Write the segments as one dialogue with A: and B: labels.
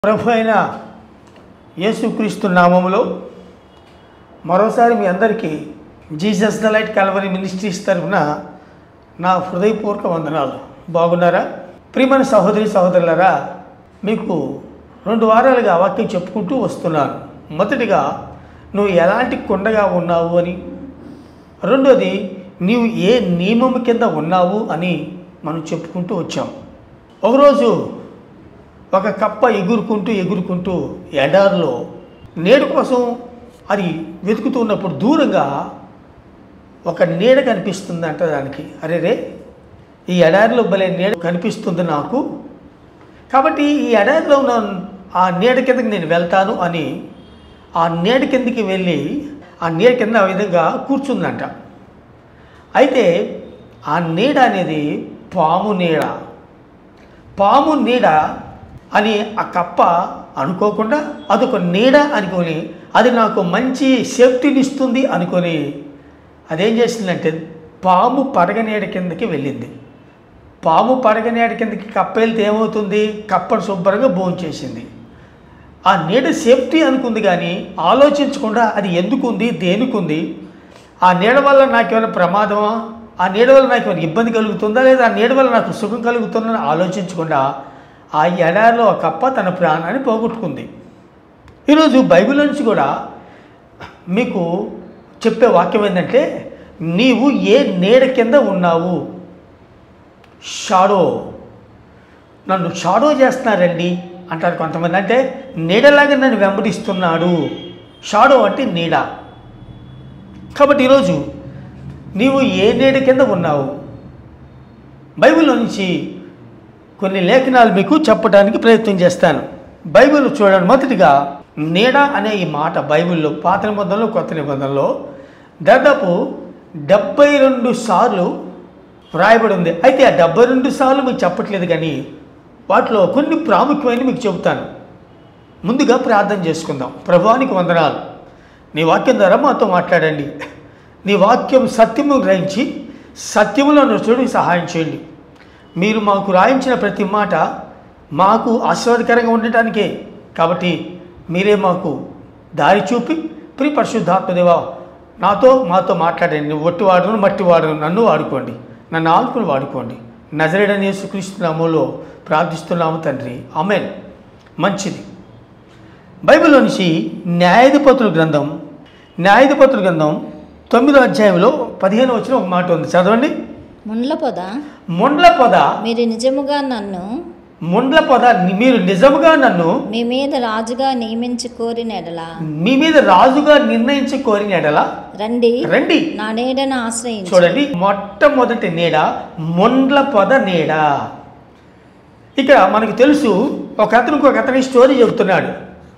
A: ప్రభు అయిన యేసుక్రీస్తు నామములో మరోసారి మీ అందరికీ Jesus the light Calvary ministries తరఫున నా హృదయపూర్వక వందనాలు బాగున్నారా ప్రియమైన సహోదరి సహోదరులారా మీకు రెండు వారాలుగా వాక్యం చెప్పుకుంటూ వస్తున్నాను మొదటిగా నువ్వు ఎలాంటి కొండగా ఉన్నావు అని రెండోది నీవు ఏ నియమం కింద ఉన్నావు అని మనం చెప్పుకుంటూ వచ్చాం ఒకరోజు ఒక కప్ప ఎగురుకుంటూ ఎగురుకుంటూ ఎడారిలో నీడ కోసం అది వెతుకుతున్నప్పుడు దూరంగా ఒక నీడ కనిపిస్తుందంట దానికి అరే రే ఈ ఎడారిలో భలే నీడ కనిపిస్తుంది నాకు కాబట్టి ఈ ఎడారిలో ఉన్న ఆ నీడ కిందకి నేను వెళ్తాను అని ఆ నీడ కిందకి వెళ్ళి ఆ నీడ కింద ఆ విధంగా కూర్చుందంట అయితే ఆ నీడ అనేది పాము నీడ పాము నీడ అని ఆ కప్ప అనుకోకుండా అదొక నీడ అనుకొని అది నాకు మంచి సేఫ్టీనిస్తుంది అనుకొని అదేం చేసిందంటే పాము పడగ నీడ కిందకి వెళ్ళింది పాము పడగ నీడ కిందకి కప్ప వెళ్తే ఏమవుతుంది కప్పను శుభ్రంగా భోంచేసింది ఆ నీడ సేఫ్టీ అనుకుంది కానీ ఆలోచించకుండా అది ఎందుకుంది దేనికుంది ఆ నీడ వల్ల నాకేమైనా ప్రమాదమా ఆ నీడ వల్ల నాకు ఏమైనా ఇబ్బంది కలుగుతుందా లేదా ఆ నీడ వల్ల నాకు సుఖం కలుగుతుందని ఆలోచించకుండా ఆ ఎడారిలో ఆ కప్ప తన ప్రాణాన్ని పోగొట్టుకుంది ఈరోజు బైబిల్ నుంచి కూడా మీకు చెప్పే వాక్యం ఏంటంటే నీవు ఏ నీడ కింద ఉన్నావు షాడో నన్ను షాడో చేస్తున్నారండి అంటారు కొంతమంది అంటే నీడలాగా నన్ను వెంబడిస్తున్నాడు షాడో అంటే నీడ కాబట్టి ఈరోజు నీవు ఏ నీడ కింద ఉన్నావు బైబిల్లో నుంచి కొన్ని లేఖనాలు మీకు చెప్పడానికి ప్రయత్నం చేస్తాను బైబిల్ చూడండి మొదటిగా నీడ అనే ఈ మాట బైబిల్లో పాత నిబంధనలో కొత్త నిబంధనలో దాదాపు డెబ్బై రెండు సార్లు వ్రాయబడి ఉంది అయితే ఆ డెబ్బై రెండు సార్లు మీకు చెప్పట్లేదు కానీ వాటిలో కొన్ని ప్రాముఖ్యమైన మీకు చెబుతాను ముందుగా ప్రార్థన చేసుకుందాం ప్రభానికి వందనాలు నీ వాక్యం ద్వారా మాతో మాట్లాడండి నీ వాక్యం సత్యము గ్రహించి సత్యములో నడుచుడికి సహాయం చేయండి మీరు మాకు రాయించిన ప్రతి మాట మాకు ఆశీర్వాదకరంగా ఉండటానికే కాబట్టి మీరే మాకు దారి చూపి ప్రి పరిశుద్ధాత్మదేవా నాతో మాతో మాట్లాడండి నువ్వు ఒట్టి వాడును మట్టి వాడును నన్ను వాడుకోండి నన్ను ఆడుకుని వాడుకోండి నజరేడని యేసుక్రీస్తు నామంలో ప్రార్థిస్తున్నాము తండ్రి అమెన్ మంచిది బైబిల్లో నుంచి న్యాయాధిపతుల గ్రంథం న్యాయాధిపతుల గ్రంథం తొమ్మిదో అధ్యాయంలో పదిహేను వచ్చిన ఒక మాట ఉంది చదవండి
B: ముండ్ల పొద
A: ముండ్ల పొద
B: మీరు నిజముగా నన్ను
A: ముండ్ల పొద మీరు నిజముగా నన్ను
B: మీ మీద రాజుగా నియమించి కోరిన ఎడల
A: మీ మీద రాజుగా నిర్ణయించి కోరిన ఎడల
B: రండి
A: రండి
B: నా నీడను ఆశ్రయించు
A: చూడండి మొట్టమొదటి నీడ ముండ్ల పొద నీడ ఇక్కడ మనకు తెలుసు ఒక అతను ఒక అతని స్టోరీ చెబుతున్నాడు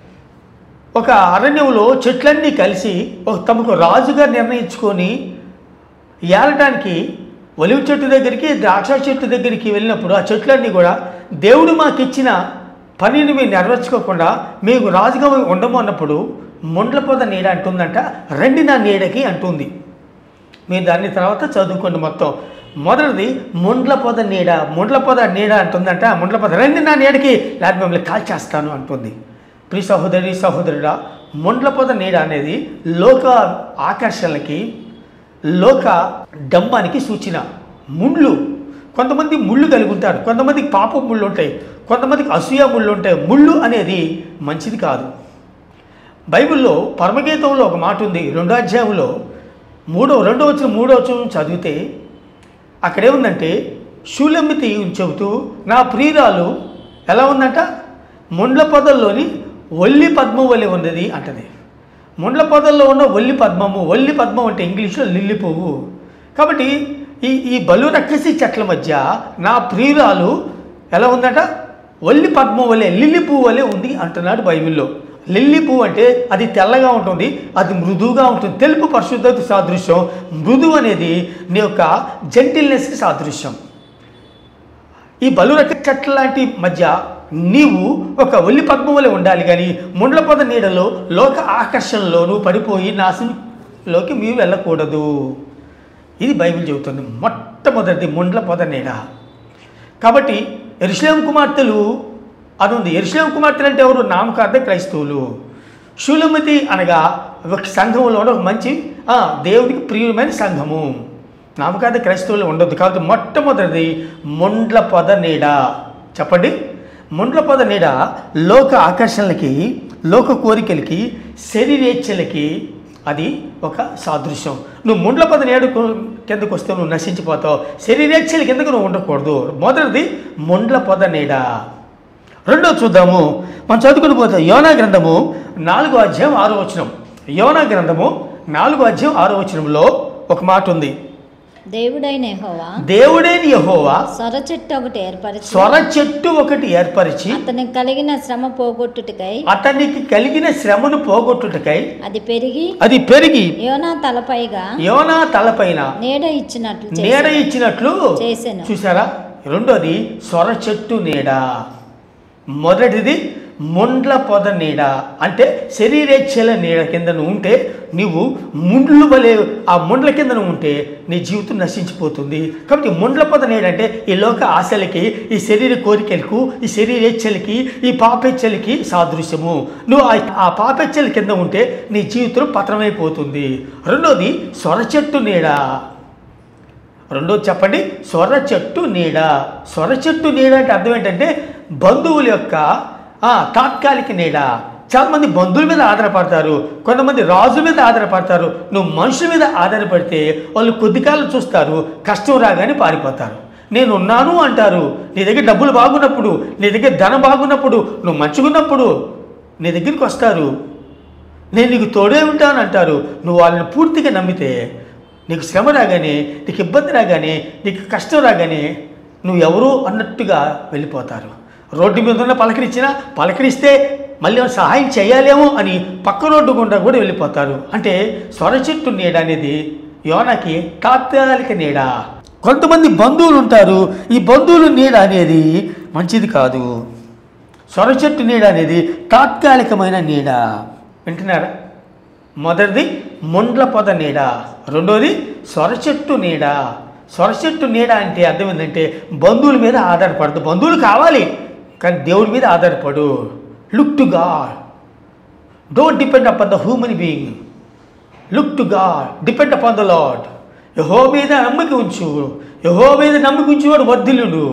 A: ఒక అరణ్యంలో చెట్లన్నీ కలిసి ఒక తమకు రాజుగా నిర్ణయించుకొని ఏలటానికి ఒలివ చెట్టు దగ్గరికి ద్రాక్ష చెట్టు దగ్గరికి వెళ్ళినప్పుడు ఆ చెట్లన్నీ కూడా దేవుడు మాకు ఇచ్చిన పనిని మేము నెరవేర్చుకోకుండా మీకు రాజుగా ఉండము అన్నప్పుడు ముండ్ల పొద నీడ అంటుందంట రండి నా నీడకి అంటుంది మీరు దాన్ని తర్వాత చదువుకోండి మొత్తం మొదటిది ముండ్ల పొద నీడ ముండ్ల పొద నీడ అంటుందంట ముండ్ల పొద రండి నా నీడకి లేకపోతే మిమ్మల్ని కాల్చేస్తాను అంటుంది ప్రి సహోదరి సహోదరుడా ముండ్ల పొద నీడ అనేది లోక ఆకర్షణలకి లోక డంబానికి సూచన ముళ్ళు కొంతమంది ముళ్ళు కలిగి ఉంటారు కొంతమందికి పాప ముళ్ళు ఉంటాయి కొంతమందికి అసూయ ముళ్ళు ఉంటాయి ముళ్ళు అనేది మంచిది కాదు బైబిల్లో పరమగీతంలో ఒక మాట ఉంది రెండో అధ్యాయంలో మూడో రెండో వచ్చిన మూడో వచ్చిన చదివితే అక్కడేముందంటే శూలమ్మితి చెబుతూ నా ప్రియురాలు ఎలా ఉందంట ముండ్ల పొదల్లోని ఒల్లి పద్మం వలె ఉన్నది అంటది ముండ్ల పొదల్లో ఉన్న ఒల్లి పద్మము ఒల్లి పద్మం అంటే ఇంగ్లీష్లో లిల్లి పువ్వు కాబట్టి ఈ ఈ బలు రక్కసి చెట్ల మధ్య నా ప్రియురాలు ఎలా ఉందట ఒల్లి పద్మం వలె లిల్లి పువ్వు వలె ఉంది అంటున్నాడు బైబిల్లో లిల్లీ పువ్వు అంటే అది తెల్లగా ఉంటుంది అది మృదువుగా ఉంటుంది తెలుపు పరిశుద్ధత సాదృశ్యం మృదువు అనేది నీ యొక్క జెంటిల్నెస్కి సాదృశ్యం ఈ బలురక చెట్ల లాంటి మధ్య నీవు ఒక ఒల్లి పద్మం వలె ఉండాలి కానీ ముండ్ల పొద నీడలో లోక ఆకర్షణలో నువ్వు పడిపోయి నాశనంలోకి మీరు వెళ్ళకూడదు ఇది బైబిల్ చెబుతుంది మొట్టమొదటి ముండ్ల పొద నీడ కాబట్టి ఎరుషలేం కుమార్తెలు అది ఉంది ఎరుసలేం కుమార్తెలు అంటే ఎవరు నామకార్థ క్రైస్తవులు షులమతి అనగా ఒక సంఘంలో ఒక మంచి ఆ, దేవుడికి ప్రియమైన సంఘము నామకార్థ క్రైస్తవులు ఉండదు కాబట్టి మొట్టమొదటిది ముండ్ల పొద నీడ చెప్పండి ముండ్ల పొద నీడ లోక ఆకర్షణలకి లోక కోరికలకి శరీరేచ్ఛలకి అది ఒక సాదృశ్యం నువ్వు ముండ్ల పద నేడు కిందకు వస్తే నువ్వు నశించిపోతావు శరీరేచ్ఛల కిందకు నువ్వు ఉండకూడదు మొదటిది ముండ్ల పొద నీడ రెండో చూద్దాము మనం చదువుకుని పోతే యోనా గ్రంథము నాలుగో అధ్యాయం ఆరో వచనం యోనా గ్రంథము నాలుగో అధ్యాయం ఆరో వచనంలో ఒక మాట ఉంది
B: దేవుడైన యెహోవా
A: దేవుడైన యహోవా
B: సొర చెట్టు ఒకటి ఏర్పరిచి
A: స్వర చెట్టు ఒకటి ఏర్పరిచి
B: అతనికి కలిగిన శ్రమ పోగొట్టుటకై
A: అతనికి కలిగిన శ్రమను పోగొట్టుటకై
B: అది పెరిగి
A: అది పెరిగి
B: యోనా తలపైగా
A: యోనా తలపైన
B: నీడ ఇచ్చినట్లు చేసెను.
A: నీడ ఇచ్చినట్లు
B: చేసెను.
A: చూసారా రెండోది సొర చెట్టు నీడ మొదటిది ముండ్ల పొద నీడ అంటే శరీరేచ్ఛల నీడ కింద నువ్వు ఉంటే నీవు ముండ్లు వలె ఆ ముండ్ల కింద నువ్వు ఉంటే నీ జీవితం నశించిపోతుంది కాబట్టి ముండ్ల పొద నీడ అంటే ఈ లోక ఆశలకి ఈ శరీర కోరికలకు ఈ శరీరేచ్ఛలకి ఈ పాపెచ్చలకి సాదృశ్యము నువ్వు ఆ- ఆ పాపెచ్చల కింద ఉంటే నీ జీవితం పతనమైపోతుంది రెండోది సొర చెట్టు నీడ రెండోది చెప్పండి సొర చెట్టు నీడ సొర చెట్టు నీడ అంటే అర్థం ఏంటంటే బంధువుల యొక్క ఆ, తాత్కాలిక నీడ చాలామంది బంధువుల మీద ఆధారపడతారు కొంతమంది రాజు మీద ఆధారపడతారు నువ్వు మనుషుల మీద ఆధారపడితే వాళ్ళు కొద్ది కాలం చూస్తారు కష్టం రాగానే పారిపోతారు నేను ఉన్నాను అంటారు నీ దగ్గర డబ్బులు బాగున్నప్పుడు నీ దగ్గర ధనం బాగున్నప్పుడు నువ్వు మంచిగున్నప్పుడు నీ దగ్గరికి వస్తారు నేను నీకు తోడే ఉంటాను అంటారు నువ్వు వాళ్ళని పూర్తిగా నమ్మితే నీకు శ్రమ రాగానే నీకు ఇబ్బంది రాగానే నీకు కష్టం రాగానే నువ్వు ఎవరు అన్నట్టుగా వెళ్ళిపోతారు రోడ్డు మీద ఉన్న పలకరించినా పలకరిస్తే మళ్ళీ ఏమైనా సహాయం చేయాలేమో అని పక్క రోడ్డు గుండా కూడా వెళ్ళిపోతారు అంటే స్వర చెట్టు నీడ అనేది యోనకి తాత్కాలిక నీడ కొంతమంది బంధువులు ఉంటారు ఈ బంధువుల నీడ అనేది మంచిది కాదు సొర చెట్టు నీడ అనేది తాత్కాలికమైన నీడ వింటున్నారా మొదటిది ముండ్ల పొద నీడ రెండోది సొర చెట్టు నీడ సొర చెట్టు నీడ అంటే అర్థం ఏంటంటే బంధువుల మీద ఆధారపడదు బంధువులు కావాలి కానీ దేవుడి మీద ఆధారపడు look to God don't depend upon the human being look to God depend upon the Lord యహో మీద నమ్మక ఉంచు యహో మీద నమ్మక ఉంచేవాడు వర్ధిల్లుడు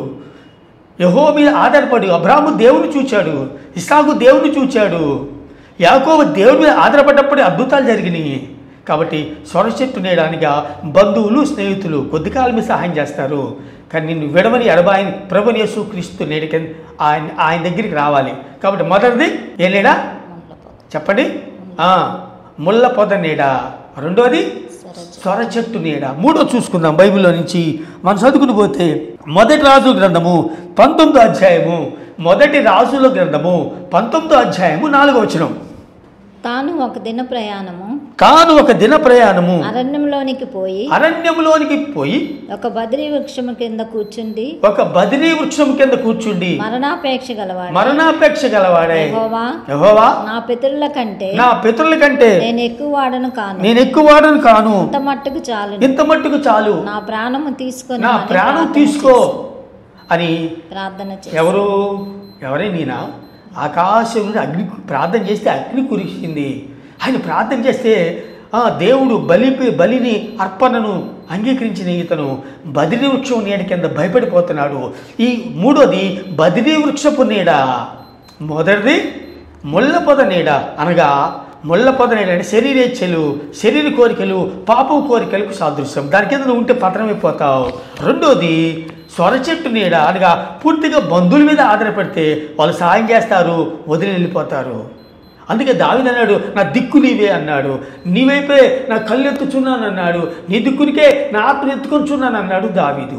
A: యహో మీద ఆధారపడి అబ్రాహ్ము దేవుని చూచాడు ఇసాకు దేవుని చూచాడు యాకోబు దేవుని మీద ఆధారపడ్డప్పుడే అద్భుతాలు జరిగినాయి కాబట్టి సొర చెట్టు నేయడానిగా బంధువులు స్నేహితులు కొద్ది కాలమే సహాయం చేస్తారు కానీ నిన్ను విడవని ఎడబాయని ప్రభుని యేసు క్రీస్తు నేడికి ఆయన ఆయన దగ్గరికి రావాలి కాబట్టి మొదటిది ఏ నీడా
B: ముండ్ల పొద.
A: చెప్పండి ఆ, ముళ్ళ పొద నీడ రెండోది
B: సొర చెట్టు.
A: సొర చెట్టు నీడ మూడో చూసుకుందాం బైబిల్లో నుంచి మనం చదువుకుని పోతే మొదటి రాజు గ్రంథము పంతొమ్మిదో అధ్యాయము మొదటి రాజుల గ్రంథము పంతొమ్మిదో అధ్యాయము నాలుగో వచనం
B: తాను ఒక దిన ప్రయాణము
A: కాను ఒక దిన ప్రయాణము
B: అరణ్యంలోనికి పోయి
A: అరణ్యములోనికి పోయి
B: ఒక బదిరి వృక్షము కింద కూర్చుండి
A: ఒక బదిరీ వృక్షం కింద కూర్చుండి
B: మరణాపేక్ష గలవాడు
A: మరణాపేక్ష గలవాడే
B: యెహోవా
A: యెహోవా
B: నా పితరుల కంటే
A: నా పితరుల కంటే
B: నేను ఎక్కువ వాడను కాను
A: నేను ఎక్కువ వాడను కాను
B: ఇంత మట్టుకు చాలు
A: ఇంత మట్టుకు చాలు
B: నా ప్రాణము తీసుకొని
A: నా
B: అని
A: ప్రాణం
B: ప్రార్థన
A: తీసుకో
B: చేసి-
A: అని
B: ప్రార్థన చేసి
A: ఎవరు ఎవరే నేనా ఆకాశం నుండి అగ్ని ప్రార్థన చేస్తే అగ్ని కురిసింది ఆయన ప్రార్థన చేస్తే ఆ దేవుడు బలి బలిని అర్పణను అంగీకరించిన ఇతను బదిరి వృక్షం నీడ కింద భయపడిపోతున్నాడు ఈ మూడోది బదిరి వృక్షపు నీడ మొదటిది ముళ్ళ పొద నీడ అనగా ముళ్ళ పొద నీడ అంటే శరీరేచ్ఛలు శరీర కోరికలు పాపం కోరికలకు సాదృశ్యం దాని కింద నువ్వు ఉంటే పతనమైపోతావు రెండోది సొర చెట్టు నీడ అనగా పూర్తిగా బంధువుల మీద ఆధారపడితే వాళ్ళు సాయం చేస్తారు వదిలి వెళ్ళిపోతారు అందుకే దావిది అన్నాడు నా దిక్కు నీవే అన్నాడు నీవైపే నా కళ్ళు ఎత్తుచున్నాను అన్నాడు నీ దిక్కునికే నా ఆత్మ ఎత్తుకొంచున్నాను అన్నాడు దావీదు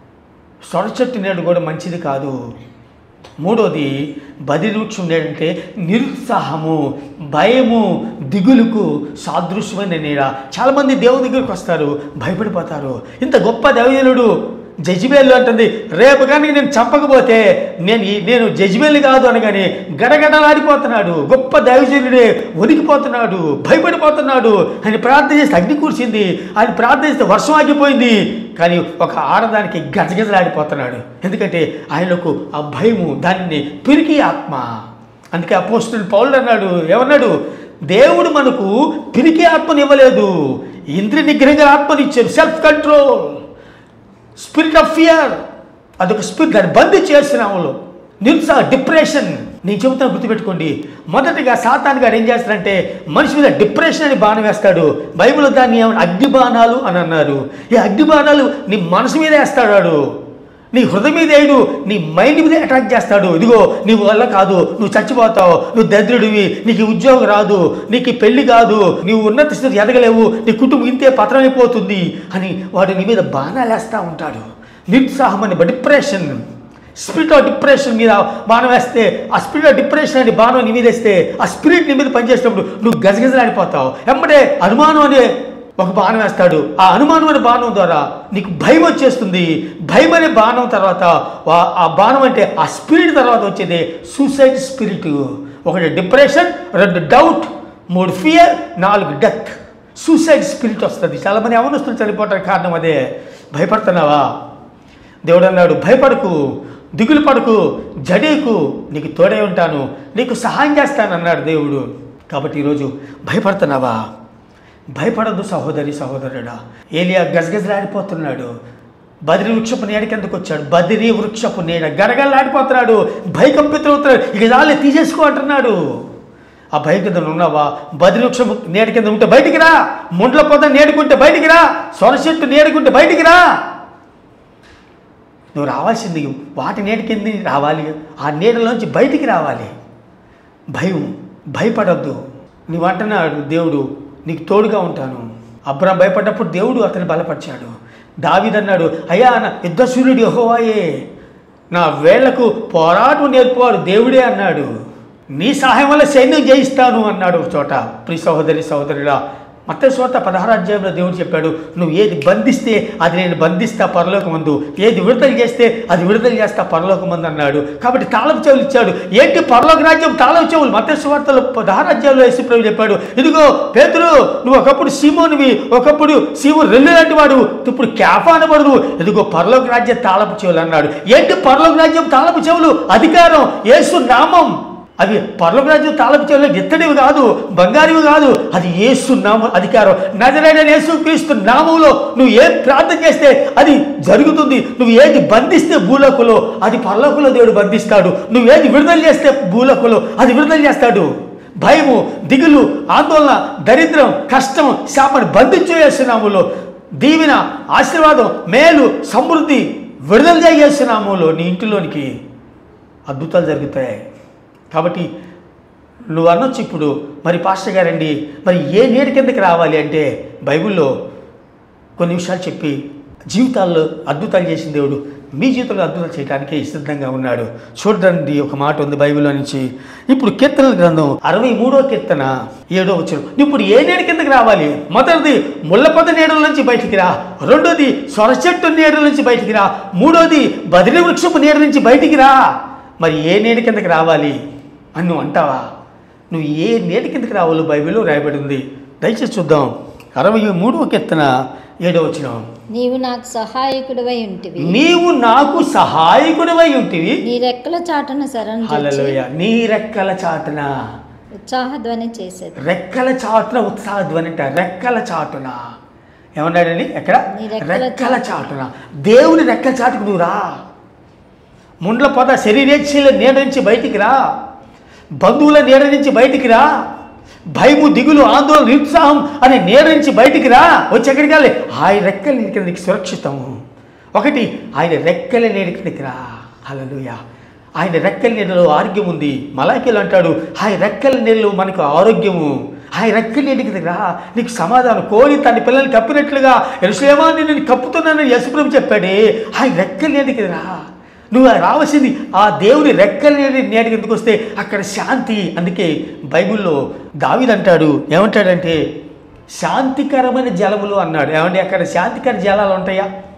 A: సొర చెట్టు నీడ కూడా మంచిది కాదు మూడోది బదిరి వృక్షం ఏంటంటే నిరుత్సాహము భయము దిగులుకు సాదృశ్యమైన నీడ చాలామంది దేవుని దగ్గరికి వస్తారు భయపడిపోతారు ఇంత గొప్ప దైవజనుడు జజ్బేలు అంటుంది రేపు కానీ నేను చంపకపోతే నేను ఈ- నేను జజ్బేలు కాదు అనగానే గడగడలాడిపోతున్నాడు గొప్ప దైవజనుడే వణికిపోతున్నాడు భయపడిపోతున్నాడు ఆయన ప్రార్థన చేస్తే అగ్ని కూర్చింది ఆయన ప్రార్థన చేస్తే వర్షం ఆగిపోయింది కానీ ఒక ఆడదానికి గజగజలాడిపోతున్నాడు ఎందుకంటే ఆయనకు ఆ భయము దానిని పిరికి ఆత్మ అందుకే అపోస్తుడు పౌరుడు అన్నాడు ఏమన్నాడు దేవుడు మనకు పిరికి ఆత్మని ఇవ్వలేదు ఇంద్రియ నిగ్రహంగా ఆత్మని ఇచ్చారు self control spirit of fear అదొక స్పిరిట్ దాన్ని బందీ చేస్తున్నాములో నిరుత్సాహ డిప్రెషన్ నేను చెబుతాను గుర్తుపెట్టుకోండి మొదటిగా సాతాన్ గారు ఏం చేస్తారంటే మనిషి మీద డిప్రెషన్ అని బాణం వేస్తాడు బైబిల్ దాన్ని ఏమన్నా అగ్ని బాణాలు అని అన్నారు ఈ అగ్ని బాణాలు నీ మనసు మీద వేస్తాడు వాడు. నీ హృదయం మీద వేయడు నీ మైండ్ మీద అటాక్ చేస్తాడు ఇదిగో నీ వల్ల కాదు నువ్వు చచ్చిపోతావు నువ్వు దరిద్రుడివి నీకు ఈ ఉద్యోగం రాదు నీకు ఈ పెళ్లి కాదు నీవు ఉన్నత స్థితి ఎదగలేవు నీ కుటుంబం ఇంతే పతనమైపోతుంది అని వాడు నీ మీద బాణాలు వేస్తూ ఉంటాడు నిరుత్సాహం అని డిప్రెషన్ స్పిరిట్ ఆఫ్ డిప్రెషన్ మీద బాణం వేస్తే ఆ స్పిరిట్ ఆఫ్ డిప్రెషన్ అని బాణం నీ మీద వేస్తే ఆ స్పిరిట్ నీ మీద పనిచేసినప్పుడు నువ్వు గజగజలాడిపోతావు వెంబడే అనుమానం అనే ఒక బాణం వేస్తాడు ఆ అనుమానం అనే బాణం ద్వారా నీకు భయం వచ్చేస్తుంది భయం అనే బాణం తర్వాత ఆ- ఆ బాణం అంటే ఆ స్పిరిట్ తర్వాత వచ్చేది సూసైడ్ స్పిరిట్ ఒకటి డిప్రెషన్ రెండు డౌట్ మూడు ఫియర్ నాలుగు డెత్ సూసైడ్ స్పిరిట్ వస్తుంది చాలామంది అవనస్తులు చనిపోవడానికి కారణం అదే భయపడుతున్నావా దేవుడు అన్నాడు భయపడకు దిగులు పడకు జడేకు నీకు తోడే ఉంటాను నీకు సహాయం చేస్తాను అన్నాడు దేవుడు కాబట్టి ఈరోజు భయపడుతున్నావా భయపడద్దు సహోదరి సహోదరుడా ఏలియా గజగజలాడిపోతున్నాడు బదిరి వృక్షపు నీడకి ఎందుకు వచ్చాడు బదిరి వృక్షపు నీడ గడగడలాడిపోతున్నాడు భయకంపితులవుతున్నాడు ఇక దాన్ని తీసేసుకో అంటున్నాడు ఆ భయం కింద ఉన్నావా బదిరి వృక్షపు నీడ కింద ఉంటే బయటికి రా ముండ్ల పొద నీడుకుంటే బయటికి రా సొర చెట్టు నీడుకుంటే బయటికి రా నువ్వు రావాల్సింది వాటి నీడ కింద రావాలి ఆ నీడలోంచి బయటికి రావాలి భయం భయపడద్దు నువ్వు అంటున్నాడు దేవుడు నీకు తోడుగా ఉంటాను అబ్రాం భయపడ్డప్పుడు దేవుడు అతన్ని బలపరిచాడు దావిదన్నాడు అయ్యా నా యుద్ధ సూర్యుడు యెహోవాయే నా వేళ్లకు పోరాటం నేర్పువాడు దేవుడే అన్నాడు నీ సహాయం వల్ల సైన్యం జయిస్తాను అన్నాడు ఒక చోట ప్రి సహోదరి సహోదరుడా మత చోట పదహారు అధ్యాయంలో దేవుడు చెప్పాడు నువ్వు ఏది బంధిస్తే అది నేను బంధిస్తా పరలోకమందు ఏది విడుదల చేస్తే అది విడుదల చేస్తా పరలోకమందు అన్నాడు కాబట్టి తాళపు చెవులు ఇచ్చాడు ఏంటి పరలోక రాజ్యం తాళపు చెవులు మత స్వార్థలో పదహారు అధ్యాయంలో యేసుప్రభు చెప్పాడు ఇదిగో పేతురు నువ్వు ఒకప్పుడు సీమోనివి ఒకప్పుడు సీమో రెల్లు లాంటి వాడు ఇప్పుడు క్యాఫా అనబడదు ఇదిగో పరలోక రాజ్యం తాళపు చెవులు అన్నాడు ఏంటి పరలోక రాజ్యం తాళపు చెవులు అధికారం యేసు నామం అవి పర్లోక రాజ్యం తాళపు చెవులు ఇత్తడివి కాదు బంగారివి కాదు అది యేసు నామ అధికారం నజరైన యేసు క్రీస్తు నామంలో నువ్వు ఏ ప్రార్థన చేస్తే అది జరుగుతుంది నువ్వు ఏది బంధిస్తే భూలోకులో అది పరలోకులో దేవుడు బంధిస్తాడు నువ్వు ఏది విడుదల చేస్తే భూలోకులో అది విడుదల చేస్తాడు భయము దిగులు ఆందోళన దరిద్రం కష్టం శాపను బంధించు చేస్తున్నాములో దీవెన ఆశీర్వాదం మేలు సమృద్ధి విడుదల చేస్తున్నాములో నీ ఇంటిలోనికి అద్భుతాలు జరుగుతాయి కాబట్టి నువ్వు అనొచ్చు ఇప్పుడు మరి పాస్టర్ గారండి మరి ఏ నీటి కిందకి రావాలి అంటే బైబిల్లో కొన్ని విషయాలు చెప్పి జీవితాల్లో అద్భుతాలు చేసిన దేవుడు మీ జీవితంలో అద్భుతాలు చేయడానికి సిద్ధంగా ఉన్నాడు చూడండి ఒక మాట ఉంది బైబిల్లో నుంచి ఇప్పుడు కీర్తనల గ్రంథం అరవై మూడో కీర్తన ఏడో వచ్చిన ఇప్పుడు ఏ నీడ కిందకి రావాలి మొదటిది ముళ్ళపొద నీడల నుంచి బయటికి రా రెండోది సొరచెట్టు నీడల నుంచి బయటికి రా మూడోది బదిలీ వృక్షపు నీడ నుంచి బయటికి రా మరి ఏ నీడ కిందకి రావాలి అని నువ్వు అంటావా నువ్వు ఏ నీడ కిందకి రావాలో బైబిల్లో రాయబడి ఉంది దయచేసి చూద్దాం అరవై మూడవ కీర్తన ఏడో వచ్చిన
B: నీవు నాకు సహాయకుడివై ఉంటివి
A: నీవు నాకు సహాయకుడివై ఉంటివి
B: నీ రెక్కల చాటున శరణు
A: హల్లెలూయా నీ రెక్కల చాటున
B: ఉత్సాహధ్వని చేసేది
A: రెక్కల చాటున ఉత్సాహధ్వని అంట రెక్కల చాటున ఏమన్నాడండి ఎక్కడ
B: నీ రెక్కల
A: రెక్కల చాటున దేవుని రెక్కల చాటుకు నువ్వు రా ముండ్ల పొద శరీరేచ్ఛల నీడ నుంచి బయటికి రా బంధువుల నీడ నుంచి బయటికి రా భయము దిగులు ఆందోళన నిరుత్సాహం అనే నీడ నుంచి బయటికి రా వచ్చి ఎక్కడికి వెళ్ళి ఆయన రెక్కల నీడ కింద నీకు సురక్షితము ఒకటి ఆయన రెక్కల నీడ కిందకి రా హల్లెలూయా ఆయన రెక్కల నీడలో ఆరోగ్యం ఉంది మలాఖీలు అంటాడు ఆయన రెక్కల నీడలో మనకు ఆరోగ్యము ఆయన రెక్కల నీడ కిందకి రా నీకు సమాధానం కోరి తన పిల్లల్ని కప్పినట్లుగా ఎరుసలేమా నేను కప్పుతున్నానని యశుప్రభు చెప్పాడే ఆయన రెక్కల నీడకి రా నువ్వు రావాల్సింది ఆ దేవుని రెక్కల నీడ నీడకి ఎందుకు వస్తే అక్కడ శాంతి అందుకే బైబిల్లో దావిది అంటాడు ఏమంటాడంటే శాంతికరమైన జలములు అన్నాడు ఏమంటే అక్కడ శాంతికర జలాలు ఉంటాయా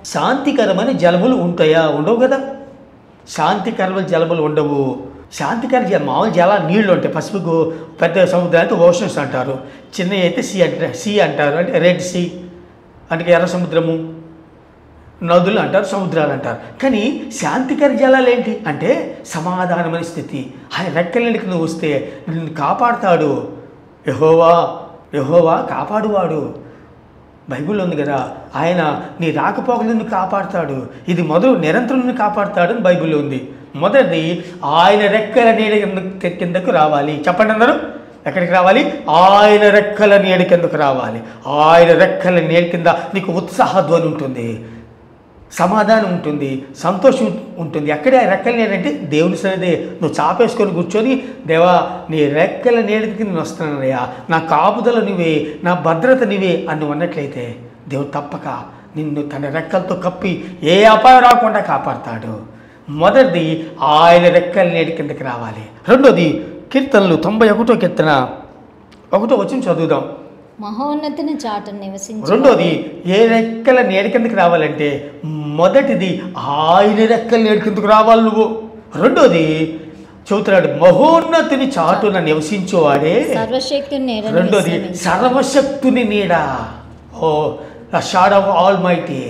A: శాంతికరమైన జలములు ఉంటాయా ఉండవు కదా శాంతికరమైన జలములు ఉండవు శాంతికర జల మామూలు జల నీళ్ళు ఉంటాయి పసిఫిక్ పెద్ద సముద్రానికి ఓషన్స్ అంటారు చిన్న అయితే సీ అంటారు సీ అంటారు అంటే రెడ్ సీ అంటే ఎర్ర సముద్రము నదులు అంటారు సముద్రాలు అంటారు కానీ శాంతికర జలాలు ఏంటి అంటే సమాధానమైన స్థితి ఆయన రెక్కలకి నువ్వు వస్తే నిన్ను కాపాడుతాడు యహోవా యహోవా కాపాడువాడు బైబిల్ ఉంది కదా ఆయన నీ రాకపోకలు నిన్ను కాపాడుతాడు ఇది మొదలు నిరంతరం నిన్ను కాపాడుతాడు అని బైబిల్లో ఉంది మొదటిది ఆయన రెక్కల నీడ కింద- కిందకు రావాలి చెప్పండి అందరూ ఎక్కడికి రావాలి ఆయన రెక్కల నీడ కిందకు రావాలి ఆయన రెక్కల నీడ కింద నీకు ఉత్సాహధ్వని ఉంటుంది సమాధానం ఉంటుంది సంతోషం ఉంటుంది ఎక్కడే ఆ రెక్కల నీడ అంటే దేవుని సన్నిధి నువ్వు చాపేసుకొని కూర్చొని దేవా నీ రెక్కల నీడకి నేను వస్తున్నానయ్యా నా కాపుదల నువ్వే నా భద్రత నువ్వే అని నువ్వు అన్నట్లయితే దేవుడు తప్పక నిన్ను తన రెక్కలతో కప్పి ఏ అపాయం రాకుండా కాపాడతాడు మొదటిది ఆయన రెక్కల నీడ కిందకి రావాలి రెండోది కీర్తనలు తొంభై ఒకటో కీర్తన ఒకటో వచ్చి చదువుదాం
B: మహోన్నతిని చాటును నివసించి
A: రెండోది ఏ రెక్కల నీడ కిందకి రావాలంటే మొదటిది ఆయన రెక్కల నీడ కిందకు రావాలి నువ్వు రెండోది చెబుతున్నాడు మహోన్నతిని చాటున నివసించేవాడే
B: సర్వశక్తుని నీడను
A: రెండోది
B: విశ్రమించు.
A: సర్వశక్తుని నీడ ఓ the shadow of almighty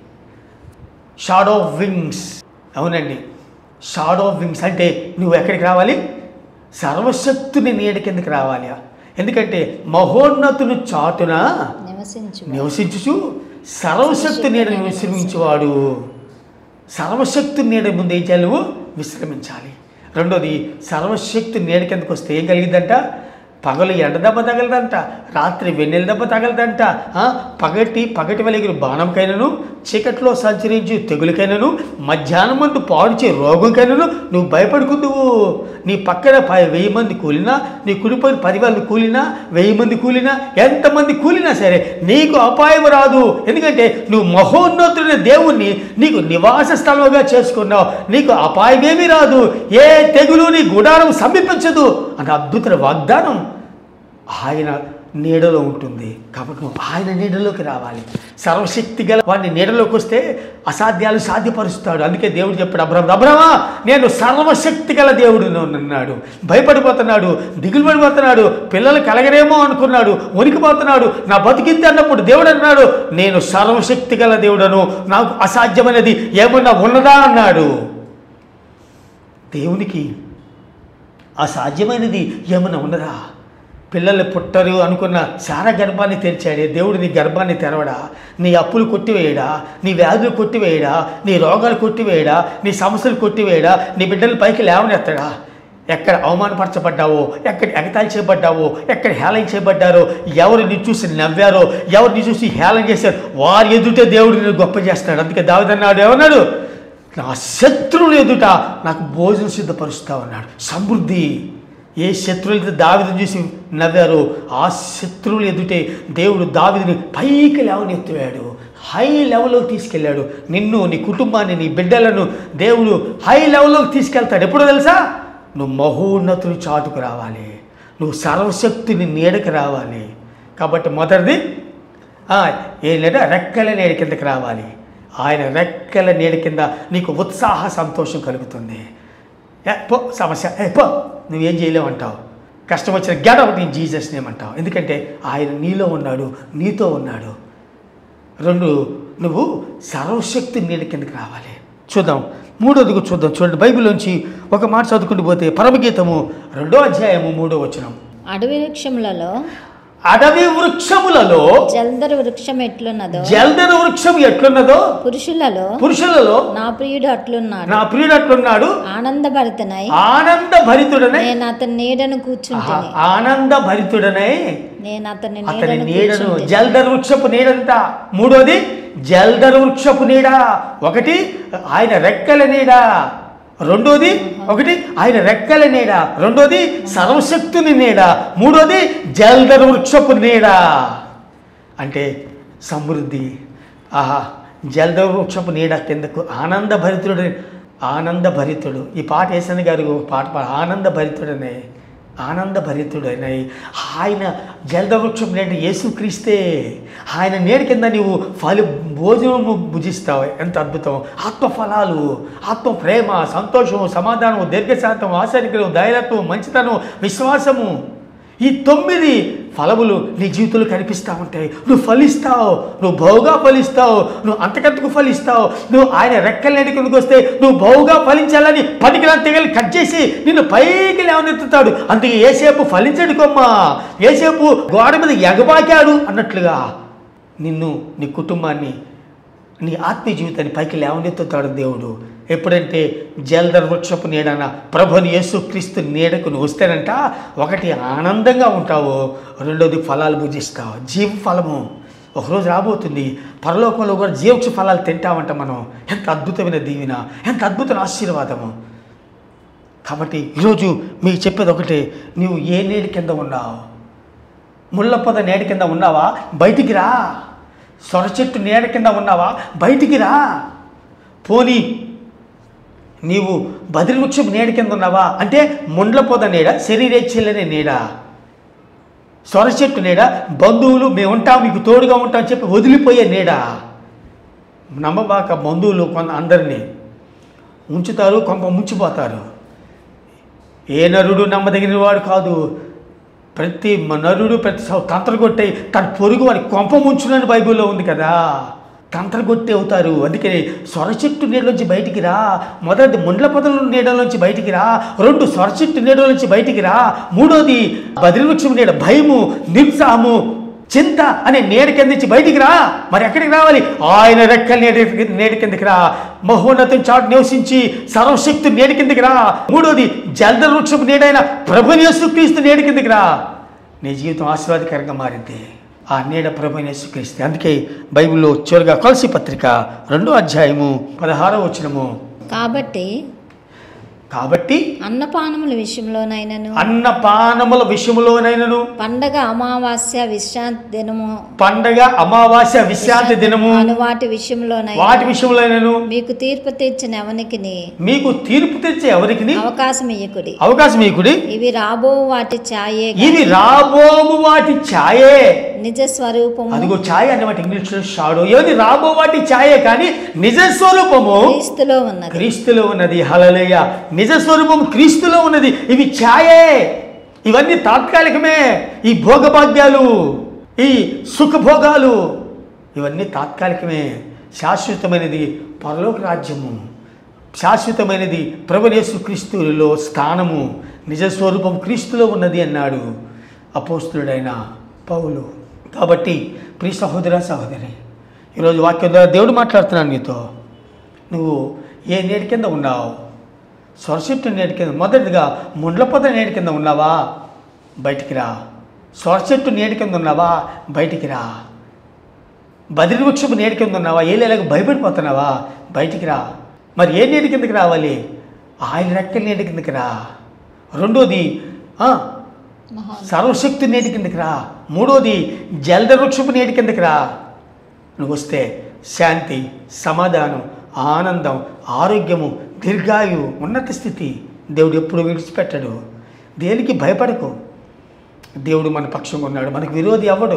A: shadow of wings అవునండి షాడ్ ఆఫ్ వింగ్స్ అంటే నువ్వు ఎక్కడికి రావాలి సర్వశక్తుని నీడ కిందకి రావాలి ఎందుకంటే మహోన్నతుని చాటున
B: నివసించు
A: నివసించుచు సర్వశక్తి నీడ విశ్రమించేవాడు సర్వశక్తి నీడ ముందు ఏం చేయాలి నువ్వు విశ్రమించాలి రెండోది సర్వశక్తి నీడ కిందకు వస్తే ఏం కలిగిందంట పగలు ఎండ దెబ్బ తగలదంట రాత్రి వెన్నెల దెబ్బ తగలదంట ఆ, పగటి పగటి వెలుగురు బాణంకైనను చీకట్లో సంచరించు తెగులకైనను మధ్యాహ్నం మందు పాడుచే రోగంకైనను నువ్వు భయపడుకుందువు నీ పక్కన ప వెయ్యి మంది కూలినా నీ కుడిపైన పదివేల కూలినా వెయ్యి మంది కూలినా ఎంతమంది కూలినా సరే నీకు అపాయం రాదు ఎందుకంటే నువ్వు మహోన్నతుడైన దేవుణ్ణి నీకు నివాస స్థలంగా చేసుకున్నావు నీకు అపాయమేమీ రాదు ఏ తెగులు నీ గుడారం సమీపించదు అనే అద్భుత వాగ్దానం ఆయన నీడలో ఉంటుంది కాబట్టి నువ్వు ఆయన నీడలోకి రావాలి సర్వశక్తి గల వాడిని నీడలోకి వస్తే అసాధ్యాలు సాధ్యపరుస్తాడు అందుకే దేవుడు చెప్పాడు అబ్రహం అబ్రహమా నేను సర్వశక్తి గల దేవుడు అన్నాడు భయపడిపోతున్నాడు దిగులు పడిపోతున్నాడు పిల్లలు కలగరేమో అనుకున్నాడు వణికిపోతున్నాడు నా బతికింది అన్నప్పుడు దేవుడు అన్నాడు నేను సర్వశక్తి గల దేవుడను నాకు అసాధ్యమైనది ఏమన్నా ఉన్నదా అన్నాడు దేవునికి అసాధ్యమైనది ఏమైనా ఉన్నదా పిల్లలు పుట్టరు అనుకున్న సారా గర్భాన్ని తెరిచాడే దేవుడు నీ గర్భాన్ని తెరవడా నీ అప్పులు కొట్టివేయడా నీ వ్యాధులు కొట్టివేయడా నీ రోగాలు కొట్టివేయడా నీ సమస్యలు కొట్టివేయడా నీ బిడ్డల పైకి లేవనెత్తడా ఎక్కడ అవమానపరచబడ్డావో ఎక్కడ ఎగతాళి చేయబడ్డావో ఎక్కడ హేళన చేయబడ్డారో ఎవరు నీ చూసి నవ్వారో ఎవరు నీ చూసి హేళన చేశారు వారి ఎదుటే దేవుడు నేను గొప్ప చేస్తాడు అందుకే దావిదన్నాడు ఏమన్నాడు నా శత్రువులు ఎదుట నాకు భోజనం సిద్ధపరుస్తా ఉన్నాడు సమృద్ధి ఏ శత్రువులైతే దావిదని చూసి నవ్వారో ఆ శత్రువులు ఎదుటే దేవుడు దావిదిని పైకి లేవనెత్తాడు హై లెవెల్లోకి తీసుకెళ్ళాడు నిన్ను నీ కుటుంబాన్ని నీ బిడ్డలను దేవుడు హై లెవెల్లోకి తీసుకెళ్తాడు ఎప్పుడో తెలుసా నువ్వు మహోన్నతుని చాటుకు రావాలి నువ్వు సర్వశక్తిని నీడకి రావాలి కాబట్టి మొదటిది ఆ, ఏంటంటే రెక్కల నీడ కిందకి రావాలి ఆయన రెక్కల నీడ కింద నీకు ఉత్సాహ సంతోషం కలుగుతుంది ఏ, పో సమస్య ఏ పో నువ్వేం చేయలేవు అంటావు కష్టం వచ్చిన గెట్ అవుట్ నేను జీసస్ నేమ్ అంటావు ఎందుకంటే ఆయన నీలో ఉన్నాడు నీతో ఉన్నాడు రెండు నువ్వు సర్వశక్తి నీడ కిందకి రావాలి చూద్దాం మూడోది కూడా చూద్దాం చూడండి బైబిల్లోంచి ఒక మాట చదువుకుంటూ పోతే పరమగీతము రెండో అధ్యాయము మూడో వచనం
B: అడవి వృక్షములలో
A: అడవి వృక్షములలో
B: జల్దరు వృక్షం ఎట్లున్నదో
A: జల్దన వృక్షం ఎట్లున్నదో
B: పురుషులలో
A: పురుషులలో
B: నా ప్రియుడు అట్లున్నాడు
A: నా ప్రియుడు అట్లున్నాడు
B: ఆనందభరితనై
A: ఆనంద భరితుడనే
B: నేను అతని నీడను కూర్చుంటిని
A: ఆనంద భరితుడనే
B: నేను అతని
A: అతని
B: నీడను
A: నీడను
B: కూర్చుంటిని
A: జల్దర్ వృక్షపు నీడంట మూడోది జల్దర్ వృక్షపు నీడ ఒకటి ఆయన రెక్కల నీడ రెండోది ఒకటి ఆయన రెక్కల నీడ రెండోది సర్వశక్తుని నీడ మూడోది జల్దర్ వృక్షపు నీడ అంటే సమృద్ధి ఆహా జల్దర్ వృక్షపు నీడ కిందకు ఆనందభరితుడు ఆనందభరితుడు ఈ పాట వేసని గారు ఒక పాట పాడ ఆనందభరితుడనే ఆనందభరితుడైన ఆయన జలదవృక్షం నేడు యేసుక్రీస్తే ఆయన నేడు కింద నీవు ఫలి భోజనము భుజిస్తావు ఎంత అద్భుతం ఆత్మఫలాలు ఆత్మ ప్రేమ సంతోషము సమాధానము దీర్ఘశాంతం ఆశరికలు ధైర్యత్వం మంచితనం విశ్వాసము ఈ తొమ్మిది ఫలములు నీ జీవితంలో కనిపిస్తూ ఉంటాయి నువ్వు ఫలిస్తావు నువ్వు బహుగా ఫలిస్తావు నువ్వు అంతకంతకు ఫలిస్తావు నువ్వు ఆయన రెక్కలు కిందకు వస్తే నువ్వు బహుగా ఫలించాలని పనికిరా తెగలు కట్ చేసి నిన్ను పైకి లేవనెత్తుతాడు అందుకే ఏసేపు ఫలించడు కొమ్మా ఏసేపు గోడ మీద ఎగబాకాడు అన్నట్లుగా నిన్ను నీ కుటుంబాన్ని నీ ఆత్మీయ జీవితాన్ని పైకి లేవనెత్తుతాడు దేవుడు ఎప్పుడంటే జల్దర్ వృక్షపు నీడన ప్రభుని యేసుక్రీస్తు నీడకు నువ్వు వస్తేనంట ఒకటి ఆనందంగా ఉంటావు రెండోది ఫలాలు భుజిస్తావు జీవ ఫలము ఒకరోజు రాబోతుంది పరలోకంలో కూడా జీవక్ష ఫలాలు తింటామంట మనం ఎంత అద్భుతమైన దీవెన ఎంత అద్భుతమైన ఆశీర్వాదము కాబట్టి ఈరోజు మీకు చెప్పేది ఒకటే నీవు ఏ నీడి కింద ఉన్నావు ముళ్ళ పొద నేడ కింద ఉన్నావా బయటికి రా సొర చెట్టు నీడ కింద ఉన్నావా బయటికి రా పోనీ నీవు బదిరి వృక్షం నీడ కింద ఉన్నావా అంటే ముండ్ల పొద నీడ శరీరేచ్ఛలనే నీడ సొర చెట్టు నీడ బంధువులు మేము ఉంటాం మీకు తోడుగా ఉంటాం చెప్పి వదిలిపోయే నీడ నమ్మబాక బంధువులు కొంత అందరినీ ఉంచుతారు కొంప ముంచిపోతారు ఏ నరుడు నమ్మదగిన వాడు కాదు ప్రతి మ- నరుడు ప్రతి సౌ- తంత్రగొట్టే తన పొరుగు వారి కొంప ముంచునని బైబిల్లో ఉంది కదా తంత్రగొట్టి అవుతారు అందుకని సొర చెట్టు నీడలోంచి బయటికి రా మొదటి ముండ్ల పొదల నీడలోంచి బయటికి రా రెండు సొర చెట్టు నీడలోంచి బయటికి రా మూడోది బదిరివృక్షం నీడ భయము నిరుత్సాహము చింత అనే నేడు కింద నుంచి బయటికి రా మరి ఎక్కడికి రావాలి ఆయన రెక్కల నేడు నేడు కిందకి రా మహోన్నతం చాటు నివసించి సర్వశక్తి నేడు కిందకి రా మూడోది జల్ద వృక్షం నేడైన ప్రభుని యేసుక్రీస్తు నేడు కిందకి రా నీ జీవితం ఆశీర్వాదకరంగా మారింది ఆ నీడ ప్రభుని యేసుక్రీస్తు అందుకే బైబిల్లో చివరిగా కొలసి పత్రిక రెండో అధ్యాయము పదహారో వచనము
B: కాబట్టి
A: కాబట్టి
B: అన్నపానముల విషయంలోనైనను
A: అన్నపానముల విషయములోనైనను
B: పండగ అమావాస్య విశ్రాంతి దినము
A: పండగ అమావాస్య విశ్రాంతి దినము
B: అను వాటి విషయంలోనైనా
A: వాటి విషయంలోనైనను
B: మీకు తీర్పు తెచ్చిన ఎవనికిని
A: మీకు తీర్పు తెచ్చే ఎవరికి
B: అవకాశం ఇయ్యకుడి
A: అవకాశం మీకుడి
B: ఇవి రాబో వాటి ఛాయే
A: ఇవి రాబోము వాటి ఛాయే
B: నిజ స్వరూపము
A: అదిగో ఛాయ అన్నమాట ఇంగ్లీష్లో షాడో ఏది రాబో వాటి ఛాయే కానీ నిజ స్వరూపము
B: క్రీస్తులో ఉన్నది
A: క్రీస్తులో ఉన్నది హలలేయ నిజ స్వరూపం క్రీస్తులో ఉన్నది ఇవి ఛాయే ఇవన్నీ తాత్కాలికమే ఈ భోగభాగ్యాలు ఈ సుఖభోగాలు ఇవన్నీ తాత్కాలికమే శాశ్వతమైనది పరలోక రాజ్యము శాశ్వతమైనది ప్రభునేసు క్రీస్తులో స్థానము నిజ స్వరూపం క్రీస్తులో ఉన్నది అన్నాడు అపోస్తుడైన పౌలు కాబట్టి ప్రియ సహోదర సహోదరి ఈరోజు వాక్యం ద్వారా దేవుడు మాట్లాడుతున్నాను నీతో నువ్వు ఏ నేటి కింద ఉన్నావు సొరచెట్టు నేటి కింద మొదటిగా ముండ్లపొద నేటి కింద ఉన్నావా బయటికి రా సొరచెట్టు నేటి కింద ఉన్నావా బయటికి రా బదిరి వృక్షపు నేటి కింద ఉన్నావా ఏలేలాగ భయపడిపోతున్నావా బయటికి రా మరి ఏ నేటి కిందకి రావాలి ఆయన రెక్కల నేటి కిందకి రా రెండోది ఆ, సర్వశక్తి నేటి కిందకి రా మూడోది జలద వృక్షపు నేటి కిందకి రా నువ్వు వస్తే శాంతి సమాధానం ఆనందం ఆరోగ్యము దీర్ఘాయువు ఉన్నత స్థితి దేవుడు ఎప్పుడు విడిచిపెట్టడు దేనికి భయపడకు దేవుడు మన పక్షంగా ఉన్నాడు మనకు విరోధి అవ్వడు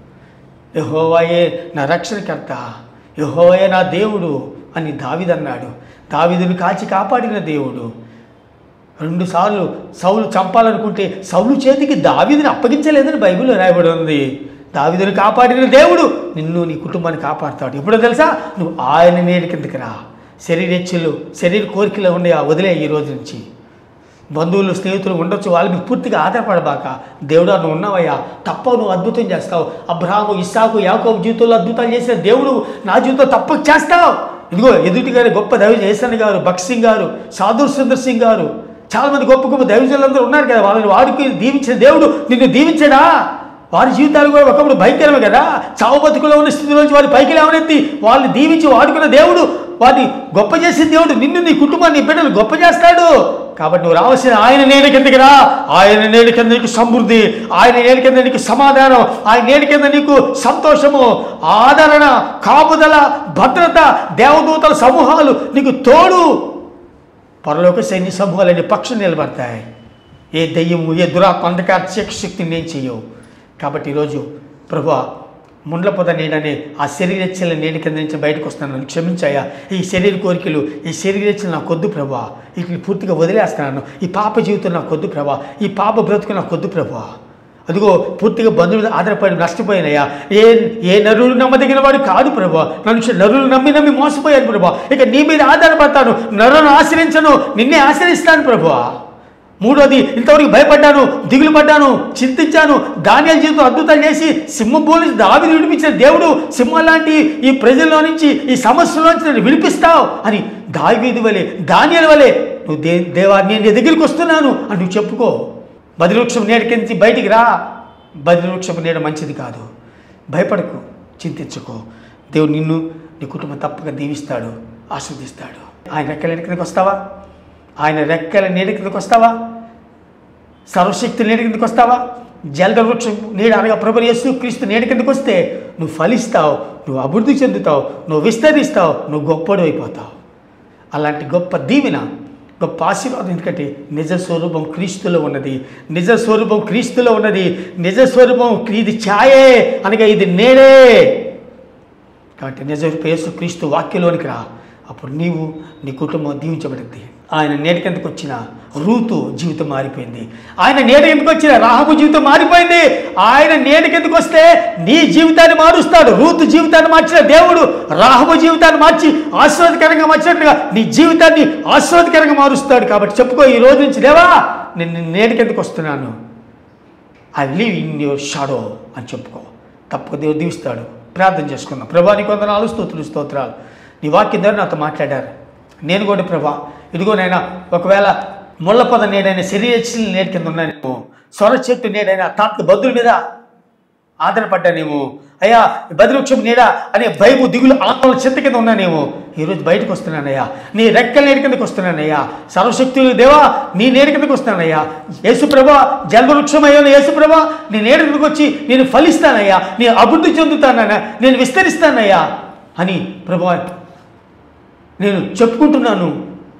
A: యహోవాయే నా రక్షణకర్త యహోవాయే నా దేవుడు అని దావిదన్నాడు దావిదుని కాచి కాపాడిన దేవుడు రెండుసార్లు సౌలు చంపాలనుకుంటే సౌలు చేతికి దావీదుని అప్పగించలేదని బైబిల్లో రాయబడి ఉంది దావీదుని కాపాడిన దేవుడు నిన్ను నీ కుటుంబాన్ని కాపాడుతాడు ఎప్పుడో తెలుసా నువ్వు ఆయన నేడి కిందకి రా శరీరెచ్చులు శరీర కోరికలు ఉన్నాయా వదిలే ఈ రోజు నుంచి బంధువులు స్నేహితులు ఉండొచ్చు వాళ్ళ మీద పూర్తిగా ఆధారపడబాక దేవుడు నువ్వు ఉన్నావయ్యా తప్ప నువ్వు అద్భుతం చేస్తావు అబ్రహాము ఇస్సాకు యాకోబు జీవితంలో అద్భుతాలు చేసిన దేవుడు నా జీవితంలో తప్పక చేస్తావు ఇదిగో ఎదుటి గారి గొప్ప దైవ జయసన్ గారు భక్త్ సింగ్ గారు సాధుర్ సుందర్ సింగ్ గారు చాలా మంది గొప్ప గొప్ప దైవజనులందరూ ఉన్నారు కదా వాళ్ళని వారికి దీవించిన దేవుడు నిన్ను దీవించడా వారి జీవితాలు కూడా ఒకప్పుడు భయంకరమే కదా చావు బతుకులో ఉన్న స్థితిలోంచి వారి పైకి లేవనెత్తి వాళ్ళని దీవించి వాడుకున్న దేవుడు వారిని గొప్ప చేసిన దేవుడు నిన్ను నీ కుటుంబాన్ని నీ బిడ్డలు గొప్ప చేస్తాడు కాబట్టి నువ్వు రావాల్సిన ఆయన నేడు కిందకి రా ఆయన నేడు కింద నీకు సమృద్ధి ఆయన నేడు కింద నీకు సమాధానం ఆయన నేడు కింద నీకు సంతోషము ఆదరణ కాపుదల భద్రత దేవదూతల సమూహాలు నీకు తోడు పరలోక సైన్య సమూహాలన్నీ పక్షం నిలబడతాయి ఏ దయ్యము ఏ దురాత్మ అంధకార శక్తిని నేను చెయ్యవు కాబట్టి ఈరోజు ప్రభు ముండ్ల పొద నీడనే ఆ శరీరచ్చల నీడి కింద నుంచి బయటకు వస్తున్నాను క్షమించాయా ఈ శరీర కోరికలు ఈ శరీరచ్చలు నాకు కొద్దు ప్రభా వీటిని పూర్తిగా వదిలేస్తున్నాను ఈ పాప జీవితం నాకు కొద్దు ప్రభా ఈ పాప బ్రతుకు నాకు కొద్దు ప్రభా అదిగో పూర్తిగా బంధువుల మీద ఆధారపడి నష్టపోయినయ్యా ఏ ఏ నరులు నమ్మదగిన వాడు కాదు ప్రభా నన్ను నరులు నమ్మి నమ్మి మోసపోయాను ప్రభా ఇక నీ మీద ఆధారపడతాను నరులను ఆశ్రయించను నిన్నే ఆశ్రయిస్తాను ప్రభా మూడోది ఇంతవరకు భయపడ్డాను దిగులు పడ్డాను చింతించాను ధాన్యాల జీవితం అద్భుతాలు చేసి సింహభూమి నుంచి దావిని విడిపించిన దేవుడు సింహం లాంటి ఈ ప్రజల్లో నుంచి ఈ సమస్యలో నుంచి నన్ను విడిపిస్తావు అని దావీది వలె ధాన్యాల వలె నువ్వు దే దేవా నేను నీ దగ్గరికి వస్తున్నాను అని నువ్వు చెప్పుకో బదివృక్షం నీడకించి బయటికి రా బదివృక్షం నీడ మంచిది కాదు భయపడకు చింతించుకో దేవుడు నిన్ను నీ కుటుంబం తప్పక దీవిస్తాడు ఆస్వాదిస్తాడు ఆయన రెక్కల నీడ కిందకి వస్తావా ఆయన రెక్కల నీడ కిందకి వస్తావా సర్వశక్తి నీడ కిందకి వస్తావా జలద వృక్షం నీడ అనగా ప్రభు యేసు క్రీస్తు నీడ కిందకి వస్తే నువ్వు ఫలిస్తావు నువ్వు అభివృద్ధి చెందుతావు నువ్వు విస్తరిస్తావు నువ్వు గొప్పడు అయిపోతావు అలాంటి గొప్ప దీవెన గొప్ప ఆశీర్వాదం ఎందుకంటే నిజ స్వరూపం క్రీస్తులో ఉన్నది నిజ స్వరూపం క్రీస్తులో ఉన్నది నిజ స్వరూపం ఇది ఛాయే అనగా ఇది నేడే కాబట్టి నిజ యేసు క్రీస్తు వాక్యలోనికి రా అప్పుడు నీవు నీ కుటుంబం దీవించబడింది ఆయన నేటి కిందకు వచ్చిన రూతు జీవితం మారిపోయింది ఆయన నేటి కిందకు వచ్చిన రాహబు జీవితం మారిపోయింది ఆయన నేటి కిందకు వస్తే నీ జీవితాన్ని మారుస్తాడు రూతు జీవితాన్ని మార్చిన దేవుడు రాహబు జీవితాన్ని మార్చి ఆస్వాదకరంగా మార్చినట్లుగా నీ జీవితాన్ని ఆస్వాదకరంగా మారుస్తాడు కాబట్టి చెప్పుకో ఈ రోజు నుంచి దేవా నేను నేటి కిందకు వస్తున్నాను I live in your shadow అని చెప్పుకో తప్పక దేవుడు దీవిస్తాడు ప్రార్థన చేసుకుందాం ప్రభా నీ కొందనాలు స్తోత్రులు స్తోత్రాలు నీ వాక్యం ద్వారా నాతో మాట్లాడారు నేను కూడా ప్రభా ఇదిగో నైనా ఒకవేళ ముళ్ళ పద నేడైన శరీర నేడు కింద ఉన్నానేమో స్వర చెట్టు నేడైనా తాత బద్దుల మీద ఆధారపడ్డానేమో అయ్యా బదివృక్షం నీడ అనే భయము దిగులు ఆత్మల చింత కింద ఉన్నానేమో ఈరోజు బయటకు వస్తున్నానయ్యా నీ రెక్కల నేడు కిందకు వస్తున్నానయ్యా సర్వశక్తులు దేవా నీ నేడు కిందకు వస్తున్నానయ్యా యేసుప్రభా జలవృక్షం అయ్యాను యేసుప్రభా నీ నేడు కిందకు వచ్చి నేను ఫలిస్తానయ్యా నేను అభివృద్ధి చెందుతానయ్యా నేను విస్తరిస్తానయ్యా అని ప్రభా నేను చెప్పుకుంటున్నాను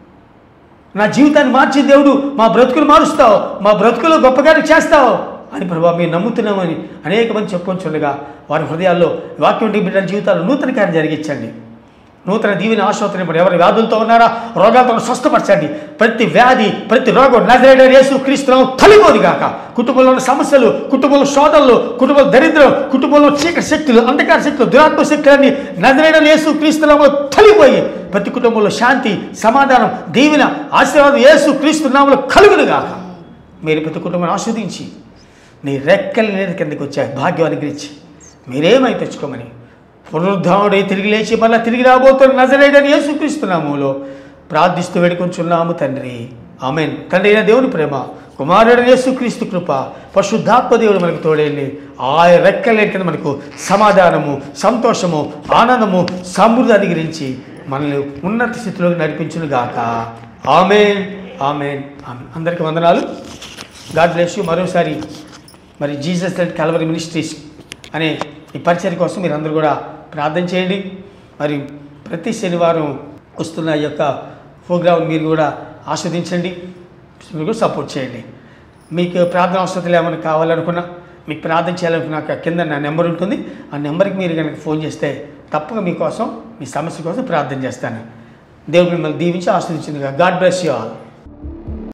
A: నా జీవితాన్ని మార్చే దేవుడు మా బ్రతుకులు మారుస్తావు మా బ్రతుకులు గొప్పగా చేస్తావు అని ప్రభా మేము నమ్ముతున్నామని అనేక మంది చెప్పుకొంచుండగా వారి హృదయాల్లో వాక్యం బిడ్డల జీవితాల్లో నూతన కార్యం జరిగించండి నూతన దీవెన ఆశ్వాసన ఇప్పుడు ఎవరు వ్యాధులతో ఉన్నారా రోగాలతో స్వస్థపరచండి ప్రతి వ్యాధి ప్రతి రోగం నజరేడర్ యేసు క్రీస్తునామం తొలిపోదు గాక కుటుంబంలో ఉన్న సమస్యలు కుటుంబంలో శోధనలు కుటుంబంలో దరిద్రం కుటుంబంలో చీకటి శక్తులు అంధకార శక్తులు దురాత్మ శక్తులన్నీ నజరేడర్ యేసు క్రీస్తునామం తొలిపోయి ప్రతి కుటుంబంలో శాంతి సమాధానం దీవెన ఆశీర్వాదం యేసు క్రీస్తునామంలో కలుగును గాక మీరు ప్రతి కుటుంబాన్ని ఆస్వాదించి నీ రెక్కల మీద కిందకి వచ్చాయి భాగ్యం అనుగ్రహించి మీరేమై తెచ్చుకోమని పునరుద్ధాముడై తిరిగి లేచి మళ్ళీ తిరిగి రాబోతున్న నజరేడని యేసుక్రీస్తునాములో ప్రార్థిస్తూ వేడుకొంచున్నాము తండ్రి ఆమెన్ తండ్రి అయిన దేవుని ప్రేమ కుమారుడు యేసుక్రీస్తు కృప పరిశుద్ధాత్మ దేవుడు మనకు తోడేయండి ఆ రెక్కల కింద మనకు సమాధానము సంతోషము ఆనందము సమృద్ధి అనుగ్రహించి మనల్ని ఉన్నత స్థితిలోకి నడిపించును గాక ఆమెన్ ఆమెన్ ఆమెన్ అందరికీ వందనాలు గాడ్ బ్లెస్ యూ మరోసారి మరి జీసస్ అండ్ కలవరి మినిస్ట్రీస్ అనే ఈ పరిచయం కోసం మీరు అందరూ కూడా ప్రార్థన చేయండి మరి ప్రతి శనివారం వస్తున్న ఈ యొక్క ప్రోగ్రాం మీరు కూడా ఆస్వాదించండి మీరు కూడా సపోర్ట్ చేయండి మీకు ప్రార్థన అవసరాలు ఏమైనా కావాలనుకున్నా మీకు ప్రార్థన చేయాలనుకున్నా అక్కడ కింద నా నెంబర్ ఉంటుంది ఆ నెంబర్కి మీరు కనుక ఫోన్ చేస్తే తప్పక మీకోసం మీ సమస్య కోసం ప్రార్థన చేస్తాను దేవుడు మిమ్మల్ని దీవించి ఆస్వాదించిందిగా గాడ్ బ్లెస్ యూ ఆల్